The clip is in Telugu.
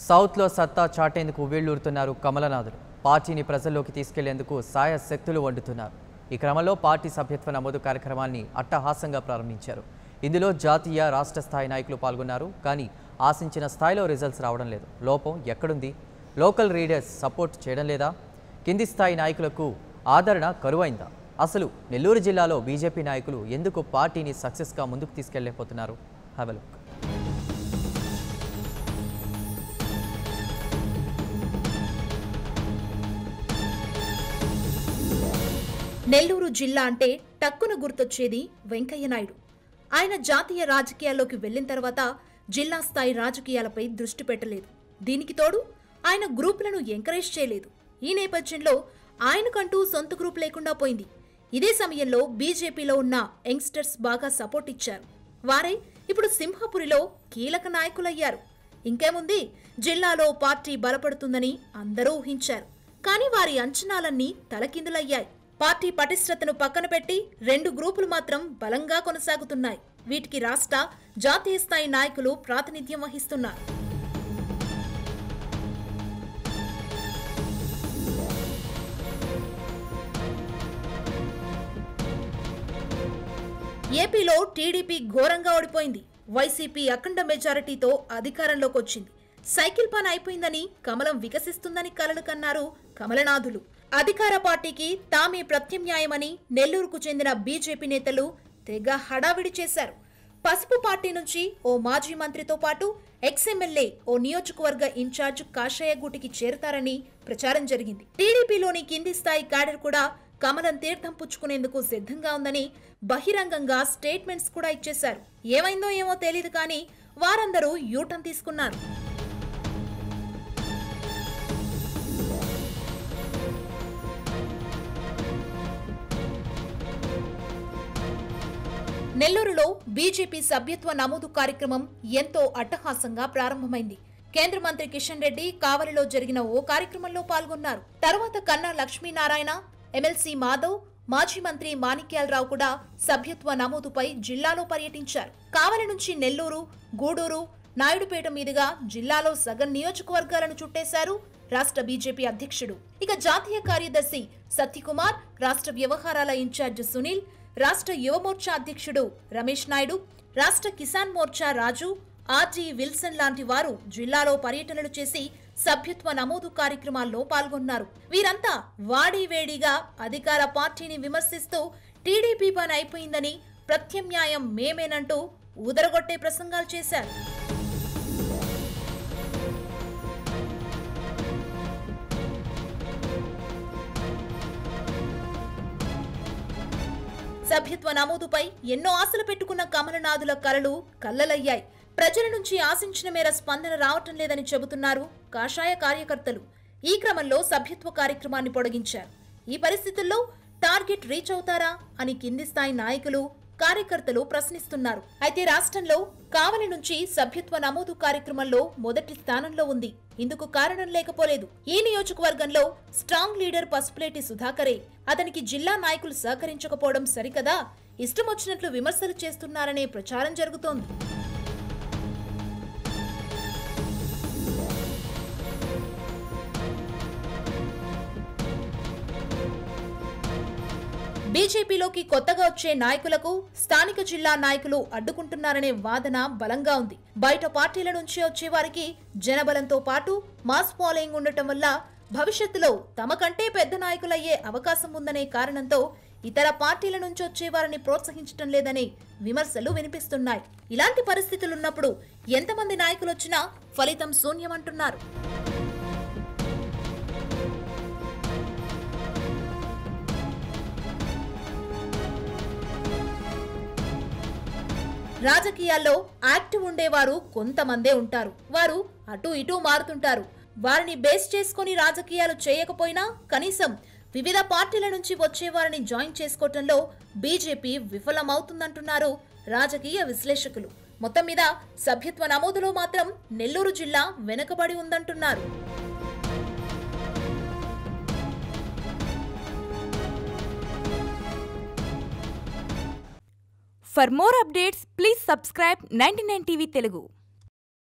సౌత్లో సత్తా చాటేందుకు వీళ్లూరుతున్నారు కమలనాథులు పార్టీని ప్రజల్లోకి తీసుకెళ్లేందుకు సాయ శక్తులు వండుతున్నారు ఈ క్రమంలో పార్టీ సభ్యత్వ నమోదు కార్యక్రమాన్ని అట్టహాసంగా ప్రారంభించారు ఇందులో జాతీయ రాష్ట్ర స్థాయి నాయకులు పాల్గొన్నారు కానీ ఆశించిన స్థాయిలో రిజల్ట్స్ రావడం లేదు లోపం ఎక్కడుంది లోకల్ రీడర్స్ సపోర్ట్ చేయడం లేదా కింది స్థాయి నాయకులకు ఆదరణ కరువైందా అసలు నెల్లూరు జిల్లాలో బీజేపీ నాయకులు ఎందుకు పార్టీని సక్సెస్గా ముందుకు తీసుకెళ్లేకపోతున్నారు హ్యావ్ లుక్ నెల్లూరు జిల్లా అంటే టక్కున గుర్తొచ్చేది వెంకయ్య నాయుడు ఆయన జాతీయ రాజకీయాల్లోకి వెళ్లిన తర్వాత జిల్లా స్థాయి రాజకీయాలపై దృష్టి పెట్టలేదు దీనికి తోడు ఆయన గ్రూపులను ఎంకరేజ్ చేయలేదు ఈ నేపథ్యంలో ఆయనకంటూ సొంత గ్రూప్ లేకుండా పోయింది ఇదే సమయంలో బీజేపీలో ఉన్న యంగ్స్టర్స్ బాగా సపోర్ట్ ఇచ్చారు వారే ఇప్పుడు సింహపురిలో కీలక నాయకులయ్యారు ఇంకేముంది జిల్లాలో పార్టీ బలపడుతుందని అందరూ ఊహించారు కానీ వారి అంచనాలన్నీ తలకిందులయ్యాయి పార్టీ పటిష్టతను పక్కన పెట్టి రెండు గ్రూపులు మాత్రం బలంగా కొనసాగుతున్నాయి వీటికి రాష్ట్ర జాతీయ స్థాయి నాయకులు ప్రాతినిధ్యం వహిస్తున్నారు ఏపీలో టీడీపీ ఘోరంగా ఓడిపోయింది వైసీపీ అఖండ మెజారిటీతో అధికారంలోకి వచ్చింది సైకిల్ పని అయిపోయిందని కమలం వికసిస్తుందని కలలు కన్నారు కమలనాథులు అధికార పార్టీకి తామే ప్రత్యామ్నాయమని నెల్లూరుకు చెందిన బీజేపీ నేతలు తెగ హడావిడి చేశారు పసుపు పార్టీ నుంచి ఓ మాజీ మంత్రితో పాటు ఎక్స్ఎమ్మెల్యే ఓ నియోజకవర్గ ఇన్ఛార్జ్ కాషాయ గూటికి చేరతారని ప్రచారం జరిగింది టీడీపీలోని కింది స్థాయి క్యాడర్ కూడా కమలం తీర్థం పుచ్చుకునేందుకు సిద్ధంగా ఉందని బహిరంగంగా స్టేట్మెంట్స్ కూడా ఇచ్చేశారు ఏమైందో ఏమో తెలియదు కానీ వారందరూ యూటర్న్ తీసుకున్నారు నెల్లూరులో బీజేపీ సభ్యత్వ నమోదు కార్యక్రమం ఎంతో అట్టహాసంగా ప్రారంభమైంది కేంద్ర మంత్రి కిషన్ రెడ్డి కావలిలో జరిగిన ఓ కార్యక్రమంలో పాల్గొన్నారు తర్వాత కన్నా లక్ష్మీనారాయణ ఎమ్మెల్సీ మాధవ్ మాజీ మంత్రి మాణిక్యాలరావు కూడా సభ్యత్వ నమోదుపై జిల్లాలో పర్యటించారు కావలి నుంచి నెల్లూరు గూడూరు నాయుడుపేట మీదుగా జిల్లాలో సగం నియోజకవర్గాలను చుట్టేశారు రాష్ట్ర బీజేపీ అధ్యక్షుడు ఇక జాతీయ కార్యదర్శి సత్యకుమార్ రాష్ట్ర వ్యవహారాల ఇన్ఛార్జ్ సునీల్ రాష్ట్ర యువమోర్చా అధ్యక్షుడు రమేష్ నాయుడు రాష్ట్ర కిసాన్ మోర్చా రాజు ఆర్జీ విల్సన్ లాంటి వారు జిల్లాలో పర్యటనలు చేసి సభ్యత్వ నమోదు కార్యక్రమాల్లో పాల్గొన్నారు వీరంతా వాడివేడిగా అధికార పార్టీని విమర్శిస్తూ టీడీపీ పని అయిపోయిందని ప్రత్యామ్నాయం మేమేనంటూ ఊదరగొట్టే ప్రసంగాలు చేశారు సభ్యత్వ నమోదుపై ఎన్నో ఆశలు పెట్టుకున్న కమలనాథుల కలలు కల్లలయ్యాయి ప్రజల నుంచి ఆశించిన మేర స్పందన రావటం లేదని చెబుతున్నారు కాషాయ కార్యకర్తలు ఈ క్రమంలో సభ్యత్వ కార్యక్రమాన్ని పొడిగించారు ఈ పరిస్థితుల్లో టార్గెట్ రీచ్ అవుతారా అని కింది స్థాయి నాయకులు కార్యకర్తలు ప్రశ్నిస్తున్నారు అయితే రాష్ట్రంలో కావలి నుంచి సభ్యత్వ నమోదు కార్యక్రమంలో మొదటి స్థానంలో ఉంది ఇందుకు కారణం లేకపోలేదు ఈ నియోజకవర్గంలో స్ట్రాంగ్ లీడర్ పసుపులేటి సుధాకరే అతనికి జిల్లా నాయకులు సహకరించకపోవడం సరికదా ఇష్టమొచ్చినట్లు విమర్శలు చేస్తున్నారనే ప్రచారం జరుగుతోంది బీజేపీలోకి కొత్తగా వచ్చే నాయకులకు స్థానిక జిల్లా నాయకులు అడ్డుకుంటున్నారనే వాదన బలంగా ఉంది బయట పార్టీల నుంచి వచ్చే వారికి జనబలంతో పాటు మాస్ ఫాలోయింగ్ ఉండటం వల్ల భవిష్యత్తులో తమ కంటే పెద్ద నాయకులయ్యే అవకాశం ఉందనే కారణంతో ఇతర పార్టీల నుంచి వచ్చే వారిని ప్రోత్సహించడం లేదనే విమర్శలు వినిపిస్తున్నాయి ఇలాంటి పరిస్థితులున్నప్పుడు ఎంతమంది నాయకులు వచ్చినా ఫలితం శూన్యమంటున్నారు రాజకీయాల్లో యాక్టివ్ ఉండేవారు కొంతమందే ఉంటారు వారు అటు ఇటు మారుతుంటారు వారిని బేస్ చేసుకొని రాజకీయాలు చేయకపోయినా కనీసం వివిధ పార్టీల నుంచి వచ్చే వారిని జాయిన్ చేసుకోవటంలో బీజేపీ విఫలమవుతుందంటున్నారు రాజకీయ విశ్లేషకులు మొత్తం మీద సభ్యత్వ నమోదులో మాత్రం నెల్లూరు జిల్లా వెనుకబడి ఉందంటున్నారు For more updates, please subscribe 99 TV Telugu.